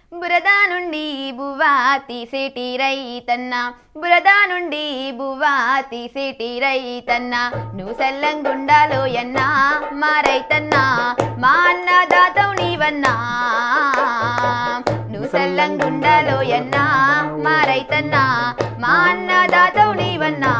బురద నుండి బువ్వా తీసేటి రైతన్న బురద నుండి బువ్వా తీసేటి రైతన్న నువ్వు సల్లంగుండాలో ఎన్నా మా రైతన్న మా అన్నదాతవు నీవన్నా నువ్వు సల్లంగుండాలో ఎన్నా మా రైతన్న మా అన్నదాతవు నీవన్నా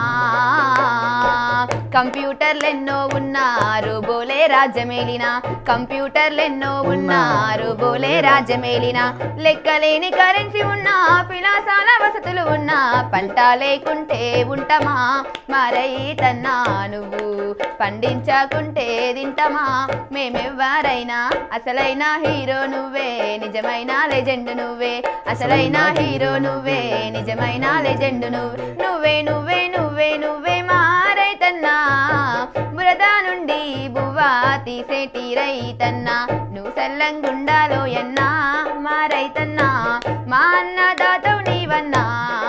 కంప్యూటర్లెన్నో ఉన్నారు బోలే రాజ్యమేలిన కంప్యూటర్లెన్నో ఉన్నారు బోలే రాజ్యమేలిన లెక్కలేని కరెన్సీ ఉన్నా పిలాసాల వసతులు ఉన్నా పంట లేకుంటే ఉంటామా మరైతన్నా నువ్వు పండించకుంటే తింటమా మేమెవ్వరైనా అసలైన హీరో నువ్వే నిజమైన లెజెండ్ నువ్వే అసలైన హీరో నువ్వే నిజమైన లెజెండ్ నువ్వే నువ్వే నువ్వే నువ్వే నువ్వే మారైతన్నా బురద నుండి బువ్వా తీసేటి రైతన్నా నువ్వు సల్లంగుండాలో ఎన్నా మా రైతన్నా మా అన్నదాతవు నీవన్నా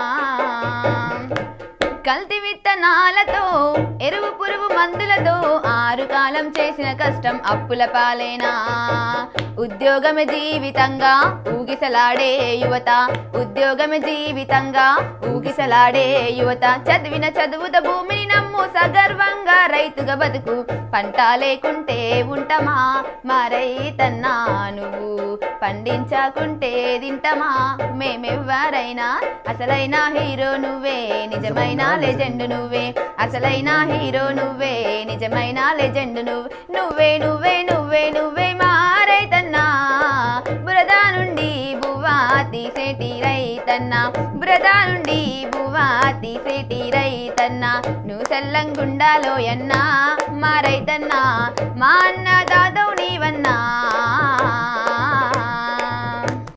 కల్తీ విత్తనాలతో ఎరువు పురుగు మందులతో ఆరు కాలం చేసిన కష్టం అప్పుల పాలేనా ఉద్యోగమే జీవితంగా ఊగిసలాడే యువత ఉద్యోగమే జీవితంగా ఊగిసలాడే యువత చదివిన చదువుత భూమిని నమ్ము సగర్వంగా రైతుగా బతుకు పంట లేకుంటే ఉంటామా మా రైతన్నా నువ్వు పండించకుంటే తింటమా మేమెవ్వరైనా అసలైన హీరో నువ్వే నిజమైన లెజెండ్ నువ్వే అసలైన హీరో నువ్వే నిజమైన లెజెండ్ నువ్వే నువ్వే నువ్వే నువ్వే నువ్వే మారైతన్నా బురద నుండి బువ్వా తీసేటి రైతన్నా బురద నుండి బువ్వా తీసేటి రైతన్నా నువ్వు సెల్లంగుండాలో ఎన్నా మా రైతన్నా మా అన్న దాదవు నీవన్నా